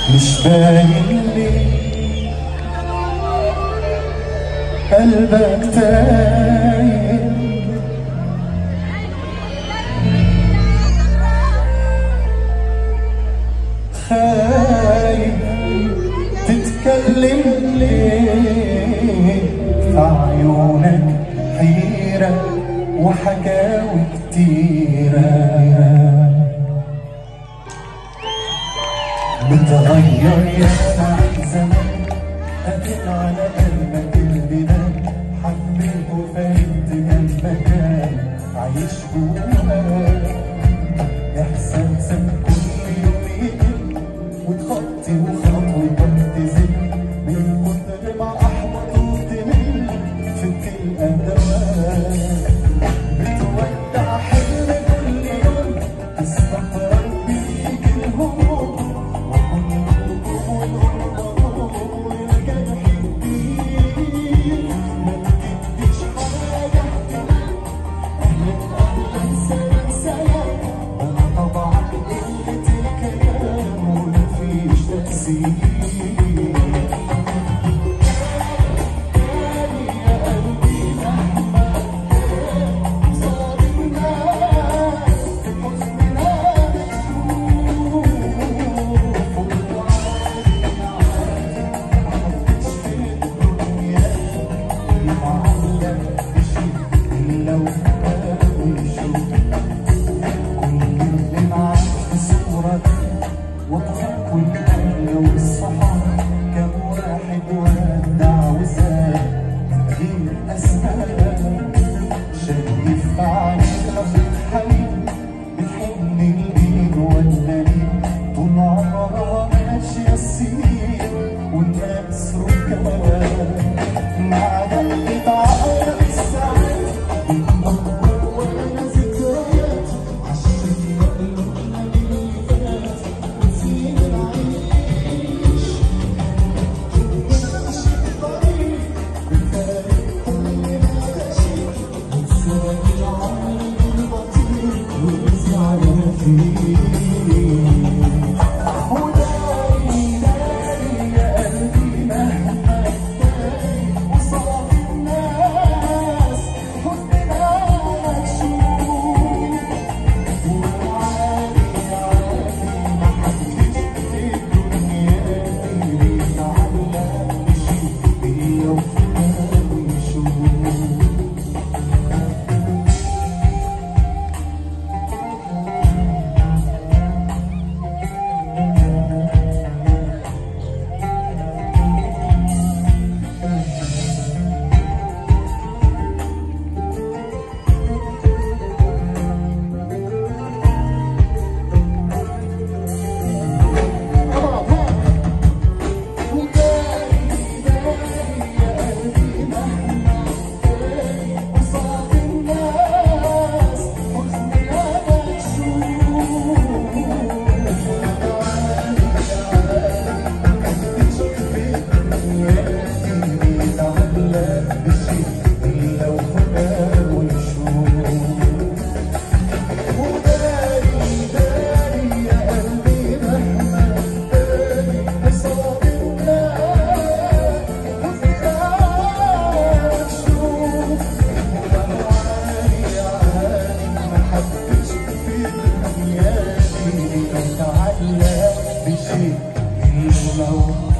مش باين لي قلبك تايه خايف تتكلم ليه في عيونك حيرة وحكاوي كتيرة متغير يا مع الزمان قتل على قلبك البلاد حبيت وفهمت المكان عايش جواك احساسك كل يوم يقل وتخطي وخطوتك تزل من كتر ما احبط وتمل فت الادوات بتودع حلم كل يوم تستقرب بيك الهموم وكل والغربة والجرح كبير ما بتديش حاجة اهتمام اهلا اهلا سلام سلام انا طبعا قلة الكلام ومفيش تأثير كم واحد ودع وساب غير أسباب شايف عليك رفيق حنين بتحن البيت ولا ليه طول عمرها ماشية السنين والناس ركاب مع دقة عقرب الساعات بتنور ولا ذكريات عشان يقلبنا اللي فات نسينا العيش نمشي الطريق بفارق كل ما ماشي نسينا العمر البطيء ونزعل فيه وداري داري يا قلبي مهما تداري وصف الناس حزننا مكشوف وعادي عادي ما حدش في الدنيا دي بيتعلق بشي إلا وفاق ويشوف بشيء لو